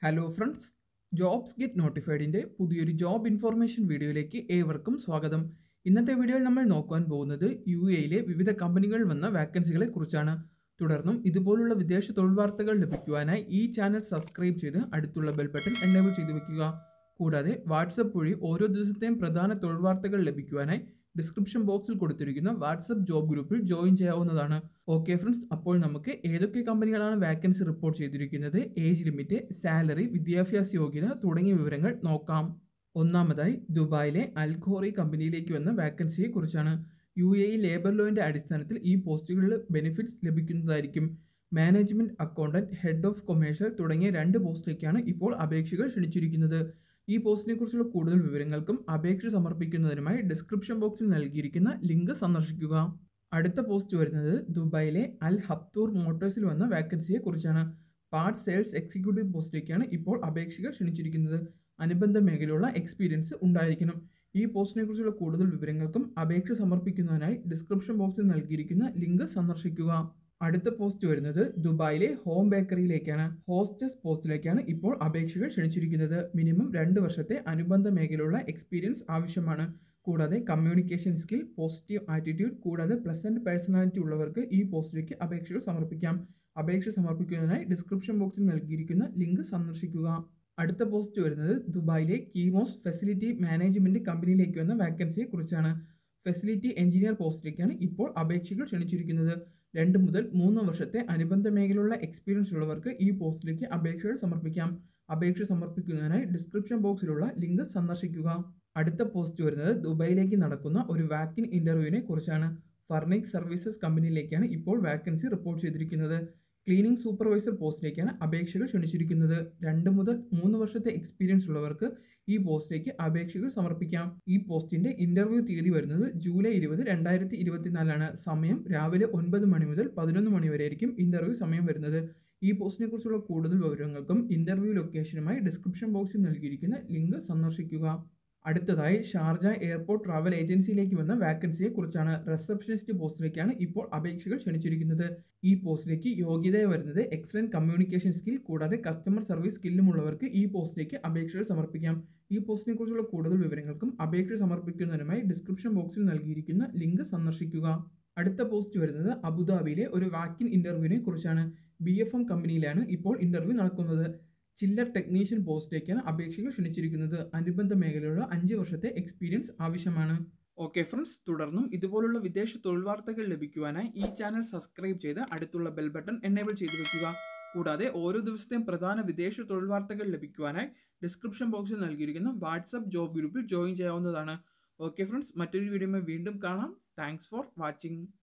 hello friends jobs get നോട്ടിഫൈഡിൻ്റെ പുതിയൊരു job information വീഡിയോയിലേക്ക് ഏവർക്കും സ്വാഗതം ഇന്നത്തെ വീഡിയോയിൽ നമ്മൾ നോക്കാൻ പോകുന്നത് യു എയിലെ വിവിധ കമ്പനികളിൽ വന്ന വാക്കൻസികളെ കുറിച്ചാണ് തുടർന്നും ഇതുപോലുള്ള വിദേശ തൊഴിൽ വാർത്തകൾ ലഭിക്കുവാനായി ഈ ചാനൽ സബ്സ്ക്രൈബ് ചെയ്ത് അടുത്തുള്ള ബെൽ ബട്ടൺ എനേബിൾ ചെയ്ത് വെക്കുക കൂടാതെ വാട്സപ്പ് വഴി ഓരോ ദിവസത്തെയും പ്രധാന തൊഴിൽ വാർത്തകൾ ലഭിക്കുവാനായി ഡിസ്ക്രിപ്ഷൻ ബോക്സിൽ കൊടുത്തിരിക്കുന്ന വാട്സപ്പ് ജോബ് ഗ്രൂപ്പിൽ ജോയിൻ ചെയ്യാവുന്നതാണ് ഓക്കെ ഫ്രണ്ട്സ് അപ്പോൾ നമുക്ക് ഏതൊക്കെ കമ്പനികളാണ് വാക്കൻസി റിപ്പോർട്ട് ചെയ്തിരിക്കുന്നത് ഏജ് ലിമിറ്റ് സാലറി വിദ്യാഭ്യാസ യോഗ്യത തുടങ്ങിയ വിവരങ്ങൾ നോക്കാം ഒന്നാമതായി ദുബായിലെ അൽഖോറി കമ്പനിയിലേക്ക് വന്ന വാക്കൻസിയെ കുറിച്ചാണ് യു എ ഇ ലേബർ ലോയിൻ്റെ അടിസ്ഥാനത്തിൽ ഈ പോസ്റ്റുകളിൽ ബെനിഫിറ്റ്സ് ലഭിക്കുന്നതായിരിക്കും management accountant head of commercial തുടങ്ങിയ രണ്ട് പോസ്റ്റിലേക്കാണ് ഇപ്പോൾ അപേക്ഷകൾ ക്ഷണിച്ചിരിക്കുന്നത് ഈ പോസ്റ്റിനെ കുറിച്ചുള്ള കൂടുതൽ വിവരങ്ങൾക്കും അപേക്ഷ സമർപ്പിക്കുന്നതിനുമായി ഡിസ്ക്രിപ്ഷൻ ബോക്സിൽ നൽകിയിരിക്കുന്ന ലിങ്ക് സന്ദർശിക്കുക അടുത്ത പോസ്റ്റ് വരുന്നത് ദുബായിലെ അൽ ഹബ്തൂർ മോട്ടോഴ്സിൽ വന്ന വാക്കൻസിയെ കുറിച്ചാണ് പാർട്ട് സെയിൽസ് എക്സിക്യൂട്ടീവ് പോസ്റ്റിലേക്കാണ് ഇപ്പോൾ അപേക്ഷകൾ ക്ഷണിച്ചിരിക്കുന്നത് അനുബന്ധ മേഖലയുള്ള എക്സ്പീരിയൻസ് ഉണ്ടായിരിക്കണം ഈ പോസ്റ്റിനെ കുറിച്ചുള്ള കൂടുതൽ വിവരങ്ങൾക്കും അപേക്ഷ സമർപ്പിക്കുന്നതിനായി ഡിസ്ക്രിപ്ഷൻ ബോക്സിൽ നൽകിയിരിക്കുന്ന ലിങ്ക് സന്ദർശിക്കുക അടുത്ത പോസ്റ്റ് വരുന്നത് ദുബായിലെ ഹോം ബേക്കറിയിലേക്കാണ് ഹോസ്റ്റസ് പോസ്റ്റിലേക്കാണ് ഇപ്പോൾ അപേക്ഷകൾ ക്ഷണിച്ചിരിക്കുന്നത് മിനിമം രണ്ട് വർഷത്തെ അനുബന്ധ മേഖലയുള്ള എക്സ്പീരിയൻസ് ആവശ്യമാണ് കൂടാതെ കമ്മ്യൂണിക്കേഷൻ സ്കിൽ പോസിറ്റീവ് ആറ്റിറ്റ്യൂഡ് കൂടാതെ പ്ലസന്റ് പേഴ്സണാലിറ്റി ഉള്ളവർക്ക് ഈ പോസ്റ്റിലേക്ക് അപേക്ഷകൾ സമർപ്പിക്കാം അപേക്ഷ സമർപ്പിക്കുന്നതിനായി ഡിസ്ക്രിപ്ഷൻ ബോക്സിൽ നൽകിയിരിക്കുന്ന ലിങ്ക് സന്ദർശിക്കുക അടുത്ത പോസ്റ്റ് വരുന്നത് ദുബായിലെ കീമോസ് ഫെസിലിറ്റി മാനേജ്മെന്റ് കമ്പനിയിലേക്ക് വന്ന വാക്കൻസിയെ കുറിച്ചാണ് ഫെസിലിറ്റി എഞ്ചിനീയർ പോസ്റ്റിലേക്കാണ് ഇപ്പോൾ അപേക്ഷകൾ ക്ഷണിച്ചിരിക്കുന്നത് രണ്ട് മുതൽ മൂന്ന് വർഷത്തെ അനുബന്ധ മേഖലയുള്ള എക്സ്പീരിയൻസ് ഉള്ളവർക്ക് ഈ പോസ്റ്റിലേക്ക് അപേക്ഷകൾ സമർപ്പിക്കാം അപേക്ഷ സമർപ്പിക്കുന്നതിനായി ഡിസ്ക്രിപ്ഷൻ ബോക്സിലുള്ള ലിങ്ക് സന്ദർശിക്കുക അടുത്ത പോസ്റ്റ് വരുന്നത് ദുബായിലേക്ക് നടക്കുന്ന ഒരു വാക്കിൻ ഇൻ്റർവ്യൂവിനെ കുറിച്ചാണ് ഫർണിക് സർവീസസ് കമ്പനിയിലേക്കാണ് ഇപ്പോൾ വാക്കൻസി റിപ്പോർട്ട് ചെയ്തിരിക്കുന്നത് ക്ലീനിംഗ് സൂപ്പർവൈസർ പോസ്റ്റിലേക്കാണ് അപേക്ഷകൾ ക്ഷണിച്ചിരിക്കുന്നത് രണ്ട് മുതൽ മൂന്ന് വർഷത്തെ എക്സ്പീരിയൻസ് ഉള്ളവർക്ക് ഈ പോസ്റ്റിലേക്ക് അപേക്ഷകൾ സമർപ്പിക്കാം ഈ പോസ്റ്റിന്റെ ഇന്റർവ്യൂ തീയതി വരുന്നത് ജൂലൈ ഇരുപത് രണ്ടായിരത്തി ഇരുപത്തിനാലാണ് സമയം രാവിലെ ഒൻപത് മണി മുതൽ പതിനൊന്ന് മണി വരെ ആയിരിക്കും ഇന്റർവ്യൂ സമയം വരുന്നത് ഈ പോസ്റ്റിനെ കുറിച്ചുള്ള കൂടുതൽ വിവരങ്ങൾക്കും ഇന്റർവ്യൂ ലൊക്കേഷനുമായി ഡിസ്ക്രിപ്ഷൻ ബോക്സിൽ നൽകിയിരിക്കുന്ന ലിങ്ക് സന്ദർശിക്കുക അടുത്തതായി ഷാർജ എയർപോർട്ട് ട്രാവൽ ഏജൻസിയിലേക്ക് വന്ന വാക്കൻസിയെ കുറിച്ചാണ് റിസപ്ഷനിസ്റ്റ് പോസ്റ്റിലേക്കാണ് ഇപ്പോൾ അപേക്ഷകൾ ക്ഷണിച്ചിരിക്കുന്നത് ഈ പോസ്റ്റിലേക്ക് യോഗ്യതയായി വരുന്നത് എക്സലന്റ് കമ്മ്യൂണിക്കേഷൻ സ്കിൽ കൂടാതെ കസ്റ്റമർ സർവീസ് സ്കില്ലുമുള്ളവർക്ക് ഈ പോസ്റ്റിലേക്ക് അപേക്ഷകൾ സമർപ്പിക്കാം ഈ പോസ്റ്റിനെ കുറിച്ചുള്ള കൂടുതൽ വിവരങ്ങൾക്കും അപേക്ഷ സമർപ്പിക്കുന്നതിനുമായി ഡിസ്ക്രിപ്ഷൻ ബോക്സിൽ നൽകിയിരിക്കുന്ന ലിങ്ക് സന്ദർശിക്കുക അടുത്ത പോസ്റ്റ് വരുന്നത് അബുദാബിയിലെ ഒരു വാക്കിൻ ഇന്റർവ്യൂവിനെ കുറിച്ചാണ് ബി എഫ് എം കമ്പനിയിലാണ് ഇപ്പോൾ ഇന്റർവ്യൂ നടക്കുന്നത് ചില്ലർ ടെക്നീഷ്യൻ പോസ്റ്റിലേക്കാണ് അപേക്ഷകൾ ക്ഷണിച്ചിരിക്കുന്നത് അനുബന്ധ മേഖലയുള്ള അഞ്ച് വർഷത്തെ എക്സ്പീരിയൻസ് ആവശ്യമാണ് ഓക്കെ ഫ്രണ്ട്സ് തുടർന്നും ഇതുപോലുള്ള വിദേശ തൊഴിൽ വാർത്തകൾ ലഭിക്കുവാനായി ഈ ചാനൽ സബ്സ്ക്രൈബ് ചെയ്ത് അടുത്തുള്ള ബെൽ ബട്ടൺ എനേബിൾ ചെയ്തു വെക്കുക കൂടാതെ ഓരോ ദിവസത്തെയും പ്രധാന വിദേശ തൊഴിൽ വാർത്തകൾ ലഭിക്കുവാനായി ഡിസ്ക്രിപ്ഷൻ ബോക്സിൽ നൽകിയിരിക്കുന്ന വാട്സപ്പ് ജോബ് ഗ്രൂപ്പിൽ ജോയിൻ ചെയ്യാവുന്നതാണ് ഓക്കെ ഫ്രണ്ട്സ് മറ്റൊരു വീഡിയോയുമായി വീണ്ടും കാണാം താങ്ക്സ് ഫോർ വാച്ചിങ്